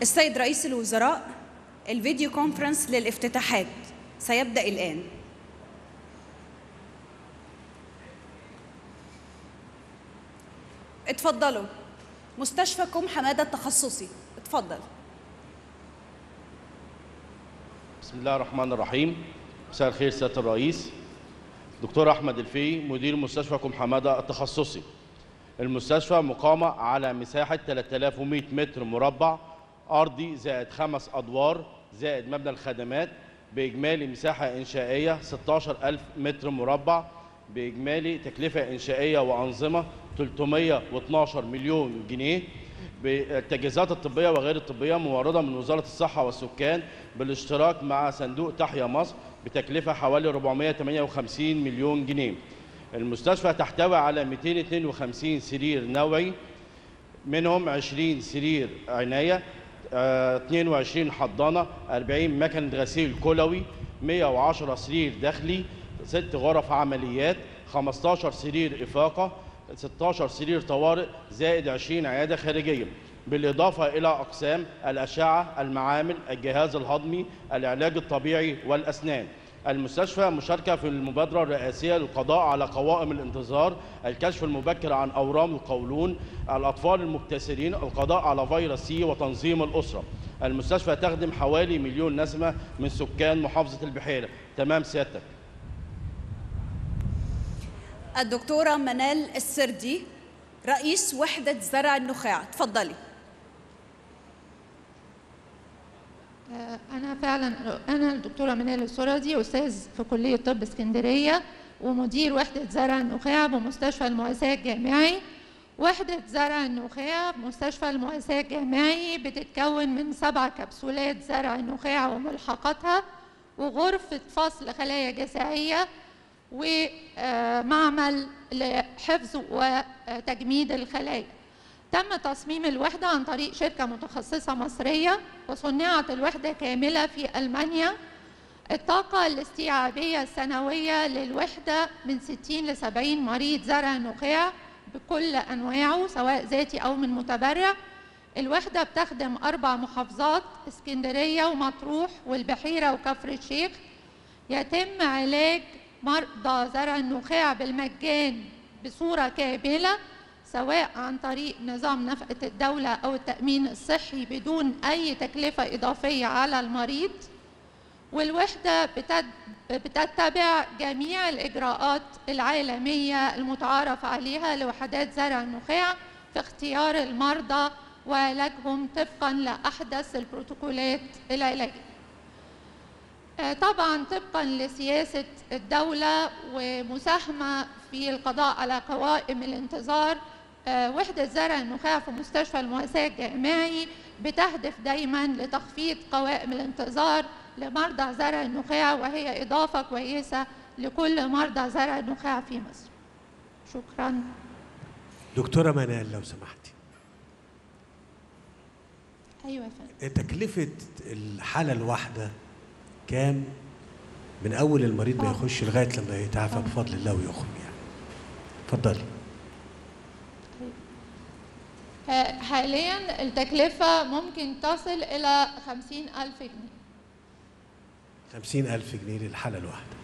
السيد رئيس الوزراء الفيديو كونفرنس للافتتاحات سيبدأ الآن اتفضلوا مستشفى كوم حمادة التخصصي اتفضل بسم الله الرحمن الرحيم مساء الخير سياده الرئيس دكتور احمد الفي مدير مستشفى كوم حماده التخصصي المستشفى مقامه على مساحه 3100 متر مربع ارضي زائد خمس ادوار زائد مبنى الخدمات باجمالي مساحه انشائيه 16000 متر مربع باجمالي تكلفه انشائيه وانظمه 312 مليون جنيه بالتجهيزات الطبيه وغير الطبيه مورده من وزاره الصحه والسكان بالاشتراك مع صندوق تحيا مصر بتكلفه حوالي 458 مليون جنيه. المستشفى تحتوي على 252 سرير نوعي منهم 20 سرير عنايه آه، 22 حضانه 40 مكنه غسيل كلوي 110 سرير داخلي 6 غرف عمليات 15 سرير افاقه 16 سرير طوارئ زائد 20 عياده خارجيه بالاضافه الى اقسام الاشعه المعامل الجهاز الهضمي العلاج الطبيعي والاسنان المستشفى مشاركة في المبادرة الرئاسية للقضاء على قوائم الانتظار الكشف المبكر عن أورام القولون الأطفال المبتسرين القضاء على فيروس سي وتنظيم الأسرة المستشفى تخدم حوالي مليون نسمة من سكان محافظة البحيرة تمام سيادتك الدكتورة منال السردي رئيس وحدة زرع النخاع اتفضلي آه، أنا فعلا أنا الدكتورة منال السردي أستاذ في كلية طب اسكندرية ومدير وحدة زرع النخاع بمستشفى المؤسسة الجامعي وحدة زرع النخاع بمستشفى المؤسسة الجامعي بتتكون من سبع كبسولات زرع النخاع وملحقاتها وغرفة فصل خلايا جذعية ومعمل لحفظ وتجميد الخلايا تم تصميم الوحدة عن طريق شركة متخصصة مصرية وصنعت الوحدة كاملة في ألمانيا الطاقة الاستيعابية السنوية للوحدة من 60 ل 70 مريض زرع نخاع بكل أنواعه سواء ذاتي أو من متبرع الوحدة بتخدم أربع محافظات اسكندرية ومطروح والبحيرة وكفر الشيخ يتم علاج مرضى زرع النخاع بالمجان بصورة كاملة سواء عن طريق نظام نفقة الدولة أو التأمين الصحي بدون أي تكلفة إضافية على المريض والوحدة بتد... بتتبع جميع الإجراءات العالمية المتعارف عليها لوحدات زرع النخاع في اختيار المرضى وعلاجهم طبقا لأحدث البروتوكولات العلاجية آه، طبعا طبقا لسياسة الدولة ومساهمة في القضاء على قوائم الانتظار آه، وحدة زرع النخاع في مستشفى المؤسسة الجامعي بتهدف دايما لتخفيض قوائم الانتظار لمرضى زرع النخاع وهي إضافة كويسة لكل مرضى زرع النخاع في مصر شكرا دكتورة منال لو سمحتي أيوة يا فندم تكلفة الحالة الواحدة كام من أول المريض ما آه. يخش لغاية لما يتعافى آه. بفضل الله ويخرج يعني اتفضلي آه، حاليا التكلفة ممكن تصل إلى خمسين ألف جنيه خمسين ألف جنيه للحالة الواحدة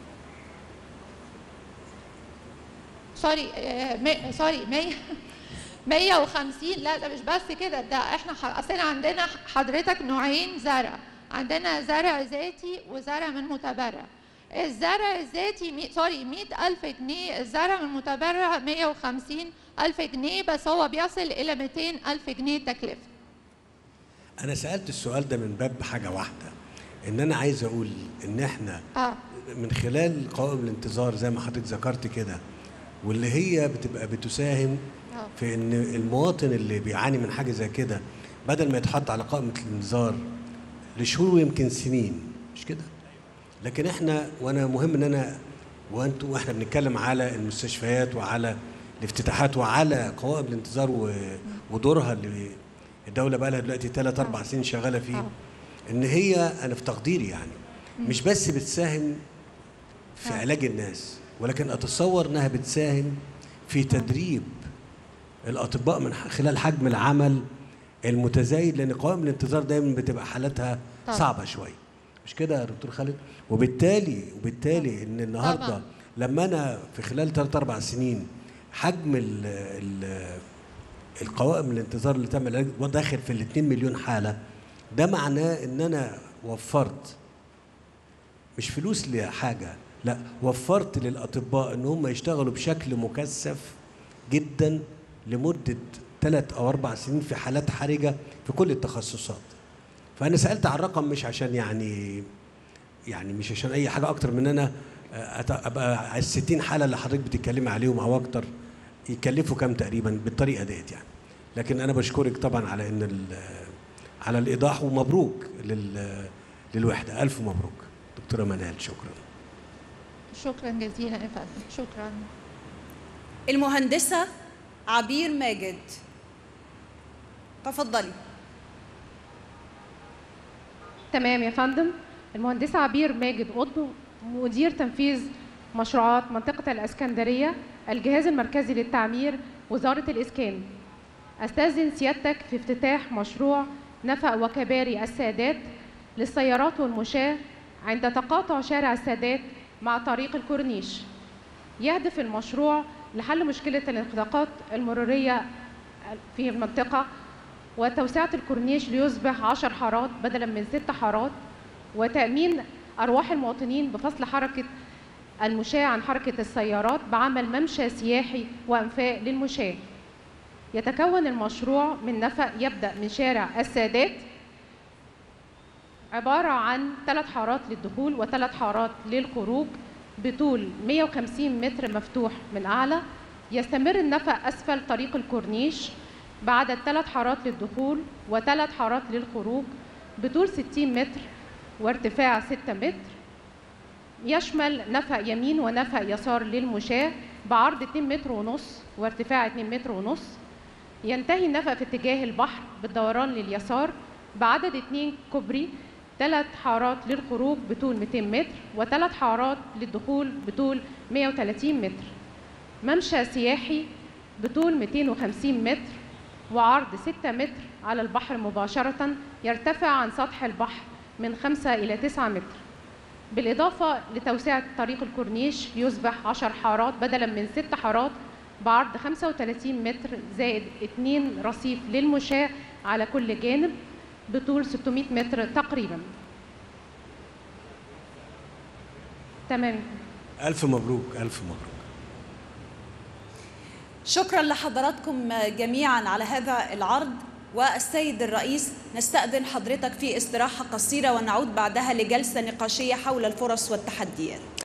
سوري آه، مي- سوري 100 150 لا ده مش بس كده ده احنا ح- اصل عندنا حضرتك نوعين زرع عندنا زرع ذاتي وزرع من متبرع الزرع الذاتي مي... سوري 100 ألف جنيه الزرع من متبرع 150 ألف جنيه بس هو بيصل إلى 200 ألف جنيه تكلفة أنا سألت السؤال ده من باب حاجة واحدة إن أنا عايز أقول إن إحنا اه من خلال قوائم الانتظار زي ما حضرتك ذكرت كده واللي هي بتبقى بتساهم اه في ان المواطن اللي بيعاني من حاجه زي كده بدل ما يتحط على قائمه الانذار لشهور ويمكن سنين مش كده لكن احنا وانا مهم ان انا وانتوا واحنا بنتكلم على المستشفيات وعلى الافتتاحات وعلى قوائم الانتظار و- ودورها اللي الدوله بقى لها دلوقتي ثلاث اربع سنين شغاله فيه آه. ان هي انا في تقديري يعني مش بس بتساهم في آه. علاج الناس ولكن اتصور انها بتساهم في تدريب الاطباء من ح- خلال حجم العمل المتزايد لان قوائم الانتظار دايما بتبقى حالتها طبعا. صعبه شويه مش كده يا دكتور خالد وبالتالي وبالتالي ان النهارده طبعا. لما انا في خلال 3 4 سنين حجم ال ال القوائم الانتظار اللي تعمل علاج داخل في ال 2 مليون حاله ده معناه ان انا وفرت مش فلوس لحاجه لا وفرت للاطباء ان هم يشتغلوا بشكل مكثف جدا لمده ثلاث او اربع سنين في حالات حرجه في كل التخصصات فانا سالت على الرقم مش عشان يعني يعني مش عشان اي حاجه اكتر من انا أت- ابقى على ال 60 حاله اللي حضرتك بتتكلمي عليهم او اكتر يكلفوا كام تقريبا بالطريقه ديت يعني لكن انا بشكرك طبعا على ان ال- على الايضاح ومبروك لل للوحده الف مبروك دكتوره منال شكرا شكرا جزيلا يا فندم شكرا المهندسة عبير ماجد تفضلي تمام يا فندم المهندسة عبير ماجد قطب مدير تنفيذ مشروعات منطقة الإسكندرية الجهاز المركزي للتعمير وزارة الإسكان أستأذن سيادتك في افتتاح مشروع نفق وكباري السادات للسيارات والمشاة عند تقاطع شارع السادات مع طريق الكورنيش يهدف المشروع لحل مشكلة الانخفاضات المرورية في المنطقة وتوسعة الكورنيش ليصبح عشر حارات بدلا من ست حارات وتأمين أرواح المواطنين بفصل حركة المشاة عن حركة السيارات بعمل ممشى سياحي وأنفاق للمشاة يتكون المشروع من نفق يبدأ من شارع السادات عبارة عن ثلاث حارات للدخول وثلاث حارات للخروج بطول 150 متر مفتوح من أعلى يستمر النفق أسفل طريق الكورنيش بعدد ثلاث حارات للدخول وثلاث حارات للخروج بطول 60 متر وارتفاع 6 متر يشمل نفق يمين ونفق يسار للمشاة بعرض 2 متر ونص وارتفاع 2 متر ونص ينتهي النفق في اتجاه البحر بالدوران لليسار بعدد 2 كوبري ثلاث حارات للخروج بطول 200 متر وثلاث حارات للدخول بطول 130 متر ممشى سياحي بطول 250 متر وعرض 6 متر على البحر مباشرة يرتفع عن سطح البحر من 5 إلى 9 متر بالإضافة لتوسعة طريق الكورنيش ليصبح 10 حارات بدلا من 6 حارات بعرض 35 متر زائد 2 رصيف للمشاة على كل جانب بطول 600 متر تقريبا تمام الف مبروك الف مبروك شكرا لحضراتكم جميعا على هذا العرض والسيد الرئيس نستأذن حضرتك في استراحة قصيرة ونعود بعدها لجلسة نقاشية حول الفرص والتحديات